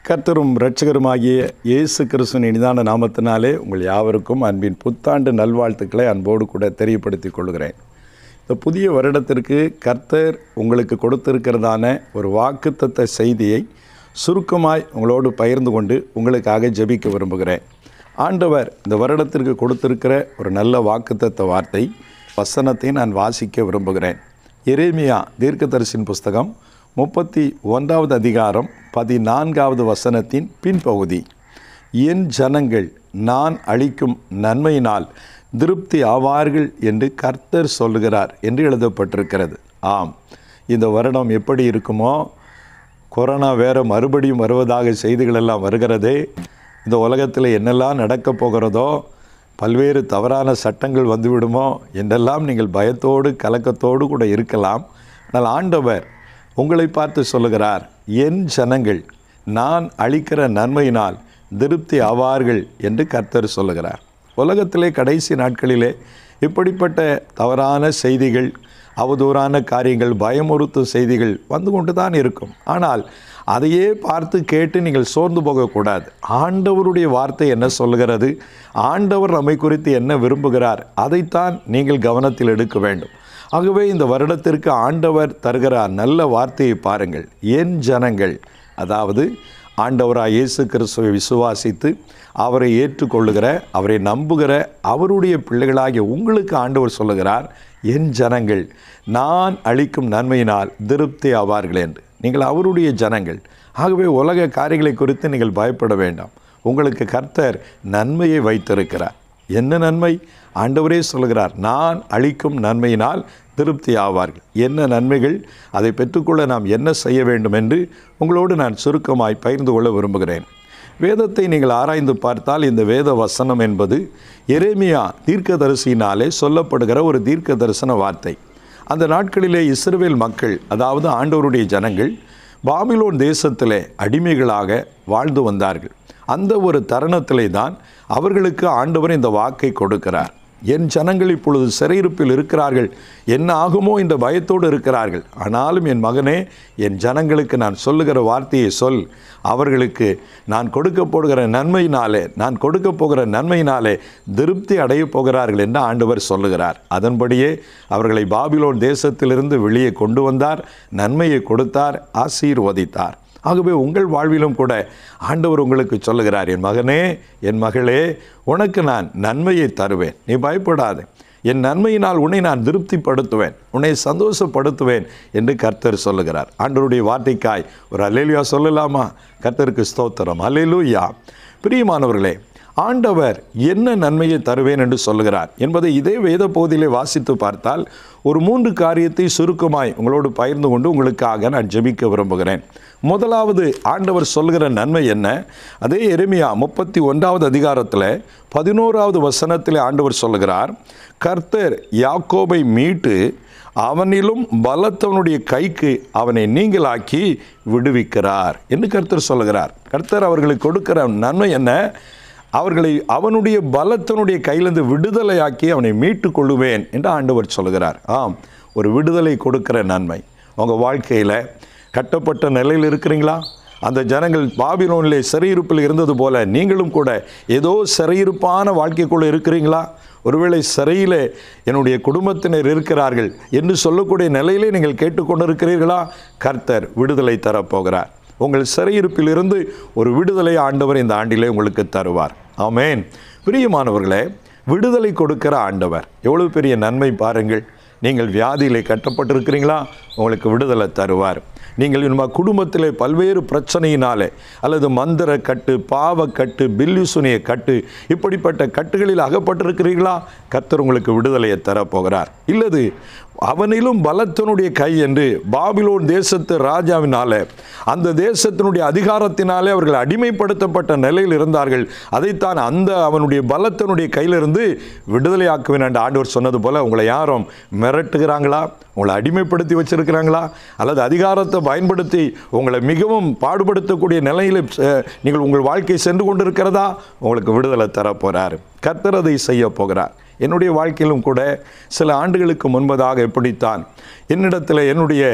கர்த்தரும் இரட்சகருமாகிய இயேசு கிறிஸ்துவின் இனிதான நாமத்தினாலே உங்கள் யாவருக்கும் அன்பின் புத்தாண்டு நல்வாழ்த்துக்களை அன்போடு கூட தெரியப்படுத்திக் கொள்கிறேன் இந்த புதிய வருடத்திற்கு கர்த்தர் உங்களுக்கு கொடுத்திருக்கிறதான ஒரு வாக்குத்தத்த செய்தியை சுருக்கமாய் உங்களோடு பகிர்ந்து கொண்டு உங்களுக்காக ஜெபிக்க விரும்புகிறேன் ஆண்டவர் இந்த வருடத்திற்கு கொடுத்திருக்கிற ஒரு நல்ல வாக்குத்தத்த வார்த்தை வசனத்தை நான் வாசிக்க விரும்புகிறேன் எரேமியா தீர்க்கதரிசின் புஸ்தகம் முப்பத்தி ஒன்றாவது அதிகாரம் பதினான்காவது வசனத்தின் பின்பகுதி என் ஜனங்கள் நான் அளிக்கும் நன்மையினால் திருப்தி ஆவார்கள் என்று கர்த்தர் சொல்லுகிறார் என்று எழுதப்பட்டிருக்கிறது ஆம் இந்த வருடம் எப்படி இருக்குமோ கொரோனா வேற மறுபடியும் வருவதாக செய்திகள் எல்லாம் வருகிறதே இந்த உலகத்தில் என்னெல்லாம் நடக்கப் போகிறதோ பல்வேறு தவறான சட்டங்கள் வந்துவிடுமோ என்றெல்லாம் நீங்கள் பயத்தோடு கலக்கத்தோடு கூட இருக்கலாம் ஆனால் ஆண்டவர் உங்களை பார்த்து சொல்லுகிறார் என் ஜனங்கள் நான் அளிக்கிற நன்மையினால் திருப்தி ஆவார்கள் என்று கர்த்தர் சொல்லுகிறார் உலகத்திலே கடைசி நாட்களிலே இப்படிப்பட்ட தவறான செய்திகள் அவதூறான காரியங்கள் பயமுறுத்தும் செய்திகள் வந்து கொண்டு தான் இருக்கும் ஆனால் அதையே பார்த்து கேட்டு நீங்கள் சோர்ந்து போகக்கூடாது ஆண்டவருடைய வார்த்தை என்ன சொல்லுகிறது ஆண்டவர் நம்மை குறித்து என்ன விரும்புகிறார் அதைத்தான் நீங்கள் கவனத்தில் எடுக்க வேண்டும் ஆகவே இந்த வருடத்திற்கு ஆண்டவர் தருகிற நல்ல வார்த்தையை பாருங்கள் என் ஜனங்கள் அதாவது ஆண்டவராக இயேசு கிறிஸ்துவை விசுவாசித்து அவரை ஏற்றுக்கொள்ளுகிற அவரை நம்புகிற அவருடைய பிள்ளைகளாகிய உங்களுக்கு ஆண்டவர் சொல்லுகிறார் என் ஜனங்கள் நான் அளிக்கும் நன்மையினால் திருப்தி ஆவார்கள் என்று நீங்கள் அவருடைய ஜனங்கள் ஆகவே உலக காரியங்களை குறித்து நீங்கள் பயப்பட வேண்டாம் உங்களுக்கு கர்த்தர் நன்மையை வைத்திருக்கிறார் என்ன நன்மை ஆண்டவரே சொல்கிறார் நான் அளிக்கும் நன்மையினால் திருப்தி ஆவார்கள் என்ன நன்மைகள் அதை பெற்றுக்கொள்ள நாம் என்ன செய்ய வேண்டும் என்று உங்களோடு நான் சுருக்கமாய் பகிர்ந்து கொள்ள விரும்புகிறேன் வேதத்தை நீங்கள் ஆராய்ந்து பார்த்தால் இந்த வேத வசனம் என்பது எரேமியா தீர்க்கதரிசியினாலே சொல்லப்படுகிற ஒரு தீர்க்க தரிசன வார்த்தை அந்த நாட்களிலே இஸ்ரவேல் மக்கள் அதாவது ஆண்டவருடைய ஜனங்கள் பாபிலோன் தேசத்திலே அடிமைகளாக வாழ்ந்து வந்தார்கள் அந்த ஒரு தருணத்திலே தான் அவர்களுக்கு ஆண்டவர் இந்த வாக்கை கொடுக்கிறார் என் ஜனங்கள் இப்பொழுது சிறையிருப்பில் இருக்கிறார்கள் என்ன ஆகுமோ என்ற பயத்தோடு இருக்கிறார்கள் ஆனாலும் என் மகனே என் ஜனங்களுக்கு நான் சொல்லுகிற வார்த்தையை சொல் அவர்களுக்கு நான் கொடுக்க போடுகிற நன்மையினாலே நான் கொடுக்க போகிற நன்மையினாலே திருப்தி அடையப் போகிறார்கள் என்று ஆண்டவர் சொல்லுகிறார் அதன்படியே அவர்களை பாபிலோன் தேசத்திலிருந்து வெளியே கொண்டு வந்தார் நன்மையை கொடுத்தார் ஆசீர்வதித்தார் ஆகவே உங்கள் வாழ்விலும் கூட ஆண்டவர் உங்களுக்கு சொல்லுகிறார் என் மகனே என் மகளே உனக்கு நான் நன்மையை தருவேன் நீ பயப்படாதே என் நன்மையினால் உன்னை நான் திருப்திப்படுத்துவேன் உன்னை சந்தோஷப்படுத்துவேன் என்று கர்த்தர் சொல்லுகிறார் ஆண்டவருடைய வார்த்தைக்காய் ஒரு அலேலுயா சொல்லலாமா கர்த்தருக்கு ஸ்தோத்திரம் அலேலுயா பிரியமானவர்களே ஆண்டவர் என்ன நன்மையை தருவேன் என்று சொல்லுகிறார் என்பதை இதே வேத பகுதியிலே வாசித்து பார்த்தால் ஒரு மூன்று காரியத்தை சுருக்கமாய் உங்களோடு பகிர்ந்து கொண்டு உங்களுக்காக நான் ஜெபிக்க விரும்புகிறேன் முதலாவது ஆண்டவர் சொல்லுகிற நன்மை என்ன அதே எருமையா முப்பத்தி ஒன்றாவது அதிகாரத்தில் பதினோராவது வசனத்தில் ஆண்டவர் சொல்லுகிறார் கர்த்தர் யாக்கோபை மீட்டு அவனிலும் பலத்தவனுடைய கைக்கு அவனை நீங்களாக்கி விடுவிக்கிறார் என்று கர்த்தர் சொல்லுகிறார் கர்த்தர் அவர்களுக்கு கொடுக்கிற நன்மை என்ன அவர்களை அவனுடைய பலத்தனுடைய கையிலிருந்து விடுதலையாக்கி அவனை மீட்டு கொள்ளுவேன் என்று ஆண்டவர் சொல்கிறார் ஆம் ஒரு விடுதலை கொடுக்கிற நன்மை உங்கள் வாழ்க்கையில் கட்டப்பட்ட நிலையில் இருக்கிறீங்களா அந்த ஜனங்கள் பாபிலோனிலே சிறையிருப்பில் இருந்தது போல நீங்களும் கூட ஏதோ சிறையிருப்பான வாழ்க்கைக்குள்ளே இருக்கிறீங்களா ஒருவேளை சிறையிலே என்னுடைய குடும்பத்தினர் இருக்கிறார்கள் என்று சொல்லக்கூடிய நிலையிலே நீங்கள் கேட்டுக்கொண்டிருக்கிறீர்களா கர்த்தர் விடுதலை தரப்போகிறார் உங்கள் சிறையிருப்பிலிருந்து ஒரு விடுதலை ஆண்டவர் இந்த ஆண்டிலே உங்களுக்கு தருவார் ஆமேன் பிரியமானவர்களே விடுதலை கொடுக்கிற ஆண்டவர் எவ்வளவு பெரிய நன்மை பாருங்கள் நீங்கள் வியாதியிலே கட்டப்பட்டிருக்கிறீங்களா உங்களுக்கு விடுதலை தருவார் நீங்கள் நம்ம குடும்பத்திலே பல்வேறு பிரச்சனையினாலே அல்லது மந்திர கட்டு பாவ கட்டு பில்லிசுனிய கட்டு இப்படிப்பட்ட கட்டுகளில் அகப்பட்டிருக்கிறீர்களா கர்த்தர் உங்களுக்கு விடுதலையை தரப்போகிறார் இல்லது அவனிலும் பலத்தினுடைய கை என்று பாபிலோன் தேசத்து ராஜாவினாலே அந்த தேசத்தினுடைய அதிகாரத்தினாலே அவர்கள் அடிமைப்படுத்தப்பட்ட நிலையில் இருந்தார்கள் அதைத்தான் அந்த அவனுடைய பலத்தினுடைய கையிலிருந்து விடுதலையாக்குவேன் என்று ஆண்டவர் சொன்னது போல உங்களை யாரும் மிரட்டுகிறாங்களா உங்களை அடிமைப்படுத்தி வச்சிருக்கிறாங்களா அல்லது அதிகாரத்தை பயன்படுத்தி உங்களை மிகவும் பாடுபடுத்தக்கூடிய நிலையில் அஹ், நீங்கள் உங்கள் வாழ்க்கை சென்று கொண்டிருக்கிறதா உங்களுக்கு விடுதலை தரப்போகிறார் கர்த்தர் அதை செய்ய போகிறார் என்னுடைய வாழ்க்கையிலும் கூட சில ஆண்டுகளுக்கு முன்பதாக எப்படித்தான் என்னிடத்தில் என்னுடைய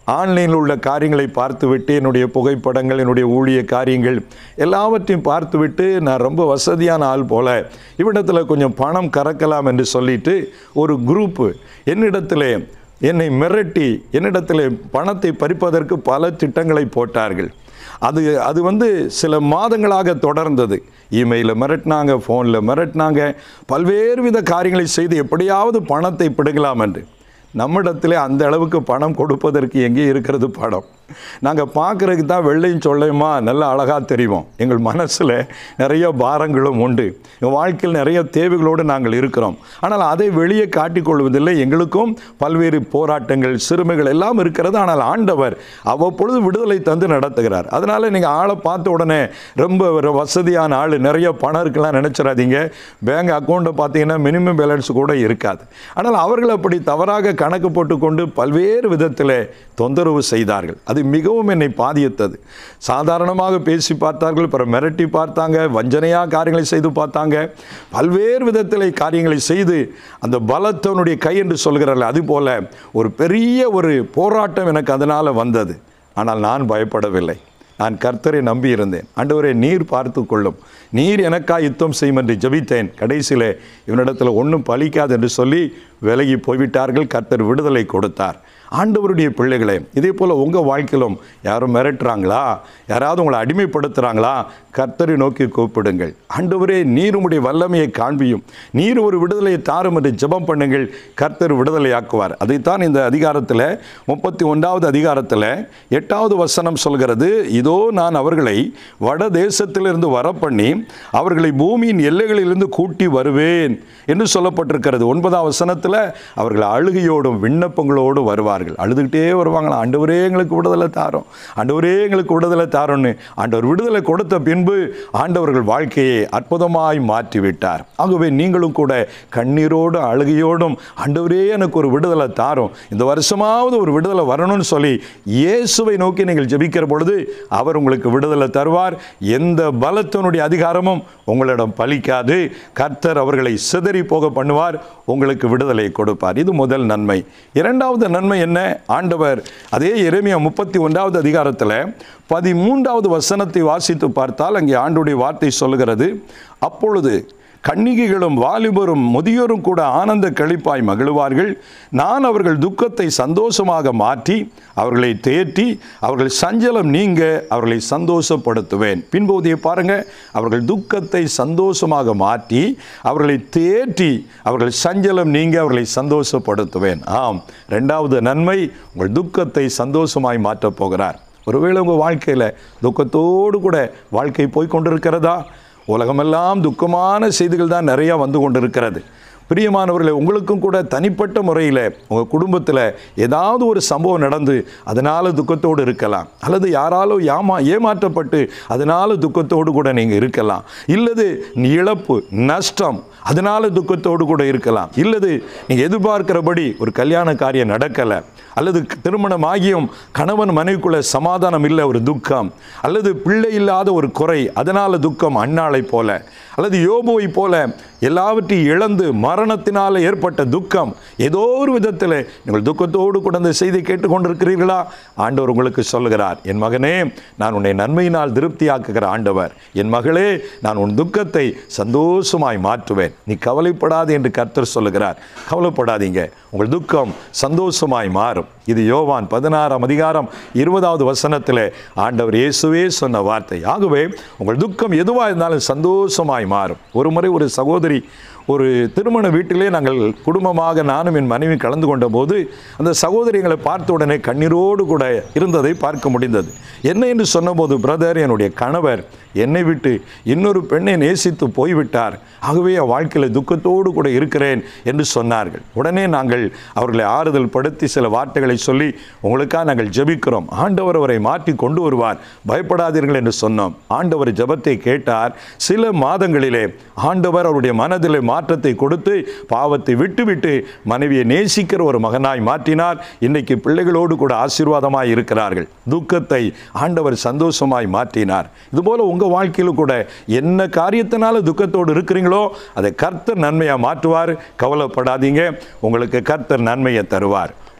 ஆன்லைனில் உள்ள காரியங்களை பார்த்துவிட்டு என்னுடைய புகைப்படங்கள் என்னுடைய ஊழிய காரியங்கள் எல்லாவற்றையும் பார்த்துவிட்டு நான் ரொம்ப வசதியான ஆள் போல இவ்விடத்தில் கொஞ்சம் பணம் கறக்கலாம் என்று சொல்லிட்டு ஒரு குரூப்பு என்னிடத்தில் என்னை மிரட்டி என்னிடத்தில் பணத்தை பறிப்பதற்கு பல திட்டங்களை போட்டார்கள் அது அது வந்து சில மாதங்களாக தொடர்ந்தது இமெயிலில் மிரட்டினாங்க ஃபோனில் மிரட்டினாங்க பல்வேறு வித காரியங்களை செய்து எப்படியாவது பணத்தை பிடுங்கலாம் என்று நம்மிடத்திலே அந்த அளவுக்கு பணம் கொடுப்பதற்கு எங்கே இருக்கிறது பணம் நாங்கள் பார்க்குறதுக்கு தான் வெள்ளையும் சொல்லையுமா நல்ல அழகாக தெரியும் எங்கள் மனசில் நிறைய பாரங்களும் உண்டு எங்கள் வாழ்க்கையில் நிறைய தேவைகளோடு நாங்கள் இருக்கிறோம் ஆனால் அதை வெளியே காட்டிக்கொள்வதில்லை எங்களுக்கும் பல்வேறு போராட்டங்கள் சிறுமைகள் எல்லாம் இருக்கிறது ஆனால் ஆண்டவர் அவ்வப்பொழுது விடுதலை தந்து நடத்துகிறார் அதனால் நீங்கள் ஆளை பார்த்த உடனே ரொம்ப ஒரு வசதியான ஆள் நிறைய பணம் இருக்கலாம் நினச்சிடாதீங்க பேங்க் அக்கௌண்ட்டை பார்த்தீங்கன்னா மினிமம் பேலன்ஸ் கூட இருக்காது ஆனால் அவர்கள் அப்படி தவறாக கணக்கு போட்டுக்கொண்டு பல்வேறு விதத்தில் தொந்தரவு செய்தார்கள் அது மிகவும் என்னை பாதித்தது சாதாரணமாக பேசி பார்த்தார்கள் பிற மிரட்டி பார்த்தாங்க வஞ்சனையாக காரியங்களை செய்து பார்த்தாங்க பல்வேறு விதத்தில் காரியங்களை செய்து அந்த பலத்தவனுடைய கை என்று சொல்கிறார்கள் அதுபோல ஒரு பெரிய ஒரு போராட்டம் எனக்கு அதனால் வந்தது ஆனால் நான் பயப்படவில்லை நான் கர்த்தரை நம்பி இருந்தேன் ஆண்டவரே நீர் பார்த்து கொள்ளும் நீர் எனக்கா யுத்தம் செய்யும் என்று ஜெபித்தேன் கடைசியில் இவனிடத்தில் ஒன்றும் பலிக்காது என்று சொல்லி விலகி போய்விட்டார்கள் கர்த்தர் விடுதலை கொடுத்தார் ஆண்டவருடைய பிள்ளைகளே இதே போல் உங்கள் வாழ்க்கையிலும் யாரும் மிரட்டுறாங்களா யாராவது உங்களை அடிமைப்படுத்துகிறாங்களா கர்த்தரை நோக்கி கூப்பிடுங்கள் ஆண்டவரே நீர் உம்முடைய வல்லமையை காண்பியும் நீர் ஒரு விடுதலையை தாரும் என்று ஜெபம் பண்ணுங்கள் கர்த்தர் விடுதலையாக்குவார் அதைத்தான் இந்த அதிகாரத்தில் முப்பத்தி ஒன்றாவது அதிகாரத்தில் எட்டாவது வசனம் சொல்கிறது இதோ நான் அவர்களை வட தேசத்திலிருந்து வரப்பண்ணி அவர்களை பூமியின் எல்லைகளிலிருந்து கூட்டி வருவேன் என்று சொல்லப்பட்டிருக்கிறது ஒன்பதாம் வசனத்தில் அவர்கள் அழுகையோடும் விண்ணப்பங்களோடும் வருவார்கள் அழுதுகிட்டே வருவாங்களா ஆண்டவரே எங்களுக்கு விடுதலை தாரோம் ஆண்டவரே எங்களுக்கு விடுதலை தாரோன்னு ஆண்டவர் விடுதலை கொடுத்த பின்பு ஆண்டவர்கள் வாழ்க்கையை அற்புதமாய் மாற்றி விட்டார் ஆகவே நீங்களும் கூட கண்ணீரோடும் அழுகையோடும் ஆண்டவரே எனக்கு ஒரு விடுதலை தாரும் இந்த வருஷமாவது ஒரு விடுதலை வரணும்னு சொல்லி இயேசுவை நோக்கி நீங்கள் ஜெபிக்கிற பொழுது அவர் உங்களுக்கு விடுதலை தருவார் எந்த பலத்தினுடைய அதிகாரமும் உங்களிடம் பலிக்காது கர்த்தர் அவர்களை சிதறி போக பண்ணுவார் உங்களுக்கு விடுதலை கொடுப்பார் இது முதல் நன்மை இரண்டாவது நன்மை என்ன ஆண்டவர் அதே எரேமியா முப்பத்தி ஒன்றாவது அதிகாரத்தில் பதிமூன்றாவது வசனத்தை வாசித்து பார்த்தால் அங்கே ஆண்டுடைய வார்த்தை சொல்லுகிறது அப்பொழுது கன்னிகைகளும் வாலிபரும் முதியோரும் கூட ஆனந்த கழிப்பாய் மகிழுவார்கள் நான் அவர்கள் துக்கத்தை சந்தோஷமாக மாற்றி அவர்களை தேற்றி அவர்கள் சஞ்சலம் நீங்க அவர்களை சந்தோஷப்படுத்துவேன் பின்போதைய பாருங்க அவர்கள் துக்கத்தை சந்தோஷமாக மாற்றி அவர்களை தேற்றி அவர்கள் சஞ்சலம் நீங்க அவர்களை சந்தோஷப்படுத்துவேன் ஆம் ரெண்டாவது நன்மை உங்கள் துக்கத்தை சந்தோஷமாய் மாற்றப் போகிறார் ஒருவேளை உங்கள் வாழ்க்கையில் துக்கத்தோடு கூட வாழ்க்கை போய் கொண்டிருக்கிறதா உலகமெல்லாம் துக்கமான செய்திகள் தான் நிறையா வந்து கொண்டிருக்கிறது பிரியமானவர்களே உங்களுக்கும் கூட தனிப்பட்ட முறையில் உங்கள் குடும்பத்தில் ஏதாவது ஒரு சம்பவம் நடந்து அதனால் துக்கத்தோடு இருக்கலாம் அல்லது யாராலும் ஏமா ஏமாற்றப்பட்டு அதனால் துக்கத்தோடு கூட நீங்கள் இருக்கலாம் இல்லது இழப்பு நஷ்டம் அதனால துக்கத்தோடு கூட இருக்கலாம் இல்லது நீங்கள் எதிர்பார்க்கிறபடி ஒரு கல்யாண காரியம் நடக்கலை அல்லது திருமணம் ஆகியும் கணவன் மனைவிக்குள்ள சமாதானம் இல்லை ஒரு துக்கம் அல்லது பிள்ளை இல்லாத ஒரு குறை அதனால துக்கம் அன்னாளை போல அல்லது யோபுவை போல எல்லாவற்றையும் இழந்து மரணத்தினால் ஏற்பட்ட துக்கம் ஏதோ ஒரு விதத்தில் நீங்கள் துக்கத்தோடு கூட அந்த செய்தி கேட்டுக்கொண்டிருக்கிறீர்களா ஆண்டவர் உங்களுக்கு சொல்லுகிறார் என் மகனே நான் உன்னை நன்மையினால் திருப்தியாக்குகிற ஆண்டவர் என் மகளே நான் உன் துக்கத்தை சந்தோஷமாய் மாற்றுவேன் நீ கவலைப்படாது என்று கர்த்தர் சொல்லுகிறார் கவலைப்படாதீங்க உங்கள் துக்கம் சந்தோஷமாய் மாறும் இது யோவான் பதினாறாம் அதிகாரம் இருபதாவது வசனத்தில் ஆண்டவர் இயேசுவே சொன்ன வார்த்தை ஆகவே உங்கள் துக்கம் எதுவாக இருந்தாலும் சந்தோஷமாய் மாறும் ஒரு முறை ஒரு சகோதரி ஒரு திருமண வீட்டிலே நாங்கள் குடும்பமாக நானும் என் மனைவி கலந்து கொண்ட போது அந்த சகோதரி எங்களை பார்த்த உடனே கண்ணீரோடு கூட இருந்ததை பார்க்க முடிந்தது என்ன என்று சொன்னபோது பிரதர் என்னுடைய கணவர் என்னை விட்டு இன்னொரு பெண்ணை நேசித்து போய்விட்டார் ஆகவே என் வாழ்க்கையில் துக்கத்தோடு கூட இருக்கிறேன் என்று சொன்னார்கள் உடனே நாங்கள் அவர்களை ஆறுதல் படுத்தி சில வார்த்தைகளை சொல்லி உங்களுக்காக நாங்கள் ஜெபிக்கிறோம் ஆண்டவர் அவரை மாற்றி கொண்டு வருவார் பயப்படாதீர்கள் என்று சொன்னோம் ஆண்டவர் ஜெபத்தை கேட்டார் சில மாதங்களிலே ஆண்டவர் அவருடைய மனதிலே மாற்றத்தை கொடுத்து பாவத்தை விட்டுவிட்டு மனைவியை நேசிக்கிற ஒரு மகனாய் மாற்றினார் இன்னைக்கு பிள்ளைகளோடு கூட ஆசீர்வாதமாய் இருக்கிறார்கள் துக்கத்தை ஆண்டவர் சந்தோஷமாய் மாற்றினார் இதுபோல உங்க வாழ்க்கையில கூட என்ன காரியத்தினால துக்கத்தோடு இருக்கிறீங்களோ அதை கர்த்தர் நன்மையா மாற்றுவார் கவலைப்படாதீங்க உங்களுக்கு கர்த்தர் நன்மையை தருவார்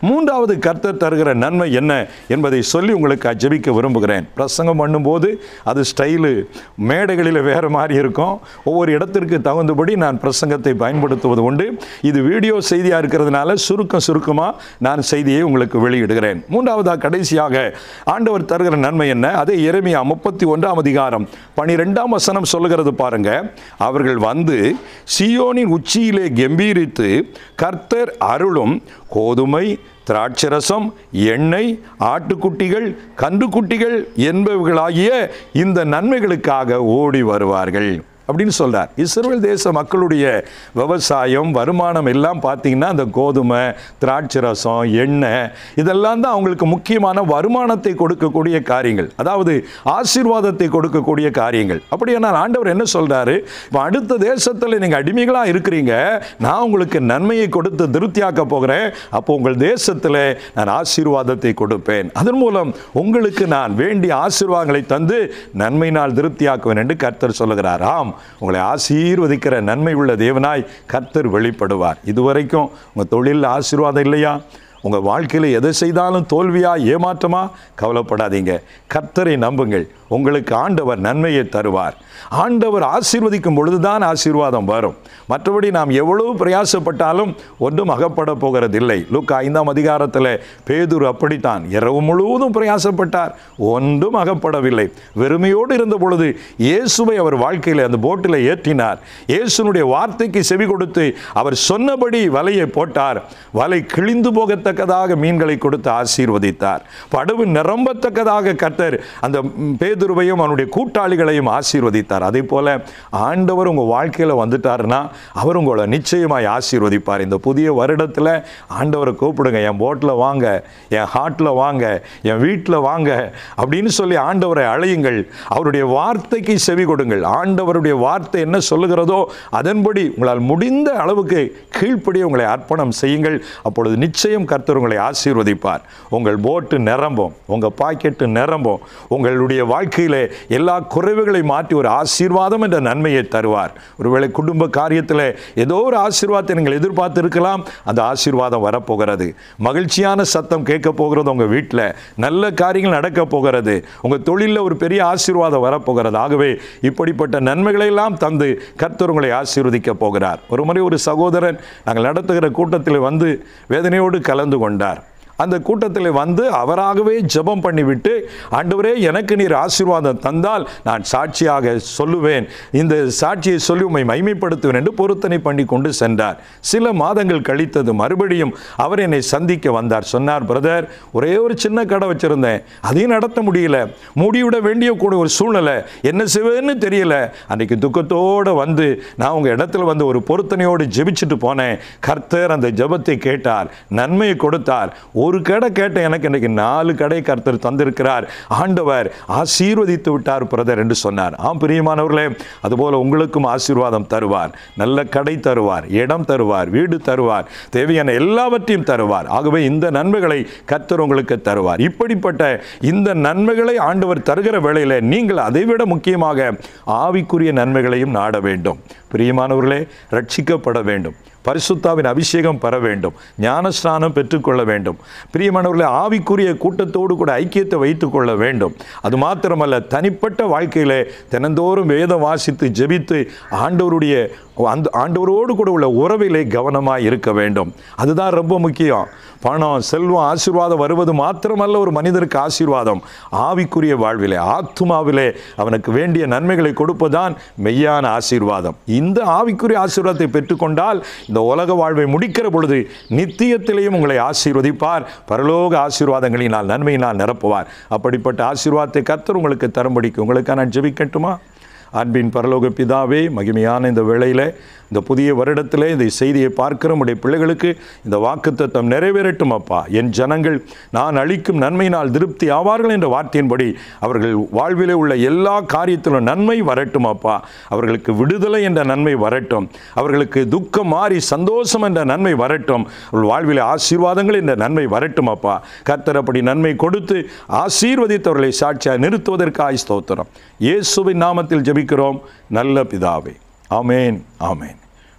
மூன்றாவது கர்த்தர் தருகிற நன்மை என்ன என்பதை சொல்லி உங்களுக்கு ஜெபிக்க விரும்புகிறேன் பிரசங்கம் பண்ணும்போது அது ஸ்டைலு மேடைகளில் வேறு மாதிரி இருக்கும் ஒவ்வொரு இடத்திற்கு தகுந்தபடி நான் பிரசங்கத்தை பயன்படுத்துவது உண்டு இது வீடியோ செய்தியாக இருக்கிறதுனால சுருக்கம் சுருக்கமாக நான் செய்தியை உங்களுக்கு வெளியிடுகிறேன் மூன்றாவதாக கடைசியாக ஆண்டவர் தருகிற நன்மை என்ன அதே எரேமியா முப்பத்தி ஒன்றாம் அதிகாரம் பனிரெண்டாம் வசனம் சொல்லுகிறது பாருங்க அவர்கள் வந்து சியோனின் உச்சியிலே கம்பீரித்து கர்த்தர் அருளும் கோதுமை திராட்சரசம் எண்ணெய் ஆட்டுக்குட்டிகள் கன்றுக்குட்டிகள் என்பவர்களாகிய இந்த நன்மைகளுக்காக ஓடி வருவார்கள் அப்படின்னு சொல்றார் இஸ்ரேல் தேச மக்களுடைய விவசாயம் வருமானம் எல்லாம் பார்த்தீங்கன்னா அந்த கோதுமை திராட்சை ரசம் எண்ணெய் இதெல்லாம் தான் அவங்களுக்கு முக்கியமான வருமானத்தை கொடுக்கக்கூடிய காரியங்கள் அதாவது ஆசீர்வாதத்தை கொடுக்கக்கூடிய காரியங்கள் அப்படியானால் ஆண்டவர் என்ன சொல்றாரு இப்போ அடுத்த தேசத்தில் நீங்கள் அடிமைகளாக இருக்கிறீங்க நான் உங்களுக்கு நன்மையை கொடுத்து திருப்தியாக்க போகிறேன் அப்போ உங்கள் தேசத்தில் நான் ஆசீர்வாதத்தை கொடுப்பேன் அதன் மூலம் உங்களுக்கு நான் வேண்டிய ஆசீர்வாதங்களை தந்து நன்மையினால் திருப்தியாக்குவேன் என்று கர்த்தர் சொல்லுகிறார் ஆம் உங்களை ஆசீர்வதிக்கிற நன்மை உள்ள தேவனாய் கர்த்தர் வெளிப்படுவார் இதுவரைக்கும் உங்கள் தொழிலில் ஆசீர்வாதம் இல்லையா உங்கள் வாழ்க்கையில் எதை செய்தாலும் தோல்வியா ஏமாற்றமா கவலைப்படாதீங்க கர்த்தரை நம்புங்கள் உங்களுக்கு ஆண்டவர் நன்மையை தருவார் ஆண்டவர் ஆசீர்வதிக்கும் பொழுதுதான் ஆசீர்வாதம் வரும் மற்றபடி நாம் எவ்வளவு பிரயாசப்பட்டாலும் ஒன்றும் அகப்பட போகிறதில்லை லூக்கா ஐந்தாம் அதிகாரத்தில் பேதுரு அப்படித்தான் இரவு முழுவதும் பிரயாசப்பட்டார் ஒன்றும் அகப்படவில்லை வெறுமையோடு இருந்த பொழுது இயேசுவை அவர் வாழ்க்கையில் அந்த போட்டில் ஏற்றினார் இயேசுனுடைய வார்த்தைக்கு செவி கொடுத்து அவர் சொன்னபடி வலையை போட்டார் வலை கிழிந்து போகத்தக்கதாக மீன்களை கொடுத்து ஆசீர்வதித்தார் படவு நிரம்பத்தக்கதாக கர்த்தர் அந்த ம், பேதுருவையும் அவனுடைய கூட்டாளிகளையும் ஆசீர்வதித்தார் அதே போல ஆண்டவர் உங்கள் வாழ்க்கையில் வந்துட்டாருன்னா அவர் உங்களை நிச்சயமாய் ஆசீர்வதிப்பார் இந்த புதிய வருடத்தில் ஆண்டவரை கூப்பிடுங்க என் போட்டில் வாங்க என் ஹார்ட்டில் வாங்க என் வீட்டில் வாங்க அப்படின்னு சொல்லி ஆண்டவரை அழையுங்கள் அவருடைய வார்த்தைக்கு செவி கொடுங்கள் ஆண்டவருடைய வார்த்தை என்ன சொல்லுகிறதோ அதன்படி உங்களால் முடிந்த அளவுக்கு கீழ்ப்படியே உங்களை அர்ப்பணம் செய்யுங்கள் அப்பொழுது நிச்சயம் கர்த்தர் உங்களை ஆசீர்வதிப்பார் உங்கள் போட்டு நிரம்பும் உங்கள் பாக்கெட்டு நிரம்பும் உங்களுடைய வாழ்க்கையிலே எல்லா குறைவுகளை மாற்றி ஒரு ஆசீர்வாதம் என்ற நன்மையை தருவார் ஒருவேளை குடும்ப காரியத்தில் ஏதோ ஒரு ஆசீர்வாதத்தை நீங்கள் எதிர்பார்த்து இருக்கலாம் அந்த ஆசீர்வாதம் வரப்போகிறது மகிழ்ச்சியான சத்தம் கேட்க போகிறது உங்கள் வீட்டில் நல்ல காரியங்கள் நடக்க போகிறது உங்கள் தொழிலில் ஒரு பெரிய ஆசீர்வாதம் வரப்போகிறது ஆகவே இப்படிப்பட்ட நன்மைகளை எல்லாம் தந்து கர்த்தர் உங்களை ஆசீர்வதிக்க போகிறார் ஒரு முறை ஒரு சகோதரன் நாங்கள் நடத்துகிற கூட்டத்தில் வந்து வேதனையோடு கலந்து கொண்டார் அந்த கூட்டத்தில் வந்து அவராகவே ஜெபம் பண்ணிவிட்டு ஆண்டவரே எனக்கு நீர் ஆசீர்வாதம் தந்தால் நான் சாட்சியாக சொல்லுவேன் இந்த சாட்சியை சொல்லி உம்மை மைமைப்படுத்துவேன் என்று பொருத்தனை பண்ணி கொண்டு சென்றார் சில மாதங்கள் கழித்தது மறுபடியும் அவர் என்னை சந்திக்க வந்தார் சொன்னார் பிரதர் ஒரே ஒரு சின்ன கடை வச்சிருந்தேன் அதையும் நடத்த முடியல மூடிவிட வேண்டிய கூட ஒரு சூழ்நிலை என்ன செய்வேன்னு தெரியல அன்னைக்கு துக்கத்தோடு வந்து நான் உங்கள் இடத்துல வந்து ஒரு பொருத்தனையோடு ஜெபிச்சுட்டு போனேன் கர்த்தர் அந்த ஜெபத்தை கேட்டார் நன்மையை கொடுத்தார் ஒரு கடை கேட்ட எனக்கு இன்னைக்கு நாலு கடை கர்த்தர் தந்திருக்கிறார் ஆண்டவர் ஆசீர்வதித்து விட்டார் பிரதர் என்று சொன்னார் ஆம் பிரியமானவர்களே அதுபோல உங்களுக்கும் ஆசீர்வாதம் தருவார் நல்ல கடை தருவார் இடம் தருவார் வீடு தருவார் தேவையான எல்லாவற்றையும் தருவார் ஆகவே இந்த நன்மைகளை கர்த்தர் உங்களுக்கு தருவார் இப்படிப்பட்ட இந்த நன்மைகளை ஆண்டவர் தருகிற வேளையில் நீங்கள் அதைவிட முக்கியமாக ஆவிக்குரிய நன்மைகளையும் நாட வேண்டும் பிரியமானவர்களே ரட்சிக்கப்பட வேண்டும் பரிசுத்தாவின் அபிஷேகம் பெற வேண்டும் ஞானஸ்நானம் பெற்றுக்கொள்ள வேண்டும் பிரியமானவர்களே ஆவிக்குரிய கூட்டத்தோடு கூட ஐக்கியத்தை வைத்துக்கொள்ள வேண்டும் அது மாத்திரமல்ல தனிப்பட்ட வாழ்க்கையிலே தினந்தோறும் வேதம் வாசித்து ஜெபித்து ஆண்டவருடைய அந்த ஆண்டவரோடு கூட உள்ள உறவிலே கவனமாக இருக்க வேண்டும் அதுதான் ரொம்ப முக்கியம் பணம் செல்வம் ஆசீர்வாதம் வருவது மாத்திரமல்ல ஒரு மனிதருக்கு ஆசீர்வாதம் ஆவிக்குரிய வாழ்விலே ஆத்துமாவிலே அவனுக்கு வேண்டிய நன்மைகளை கொடுப்பதுதான் மெய்யான ஆசீர்வாதம் இந்த ஆவிக்குரிய ஆசீர்வாதத்தை பெற்றுக்கொண்டால் இந்த உலக வாழ்வை முடிக்கிற பொழுது நித்தியத்திலேயும் உங்களை ஆசீர்வதிப்பார் பரலோக ஆசீர்வாதங்களினால் நன்மையினால் நிரப்புவார் அப்படிப்பட்ட ஆசீர்வாதத்தை கர்த்தர் உங்களுக்கு தரும்படிக்கு உங்களுக்கு நான் ஜெபிக்கட்டுமா அன்பின் பரலோக பிதாவே மகிமையான இந்த வேளையில் இந்த புதிய வருடத்திலே இந்த செய்தியை பார்க்கிற உடைய பிள்ளைகளுக்கு இந்த வாக்குத்தத்தம் நிறைவேறட்டும் அப்பா என் ஜனங்கள் நான் அளிக்கும் நன்மையினால் திருப்தி ஆவார்கள் என்ற வார்த்தையின்படி அவர்கள் வாழ்விலே உள்ள எல்லா காரியத்திலும் நன்மை வரட்டும் அப்பா அவர்களுக்கு விடுதலை என்ற நன்மை வரட்டும் அவர்களுக்கு துக்கம் மாறி சந்தோஷம் என்ற நன்மை வரட்டும் அவர்கள் வாழ்விலே ஆசீர்வாதங்கள் என்ற நன்மை வரட்டும் அப்பா கர்த்தர் அப்படி நன்மை கொடுத்து ஆசீர்வதித்தவர்களை சாட்சியாக நிறுத்துவதற்காய் ஸ்தோத்திரம் இயேசுவின் நாமத்தில் ஜெபிக்கிறோம் நல்ல பிதாவே ஆமேன் ஆமேன்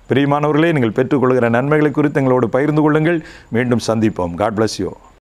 பிரியமானவர்களே நீங்கள் பெற்றுக்கொள்கிற நன்மைகளை குறித்து எங்களோடு பகிர்ந்து கொள்ளுங்கள் மீண்டும் சந்திப்போம் காட் bless யூ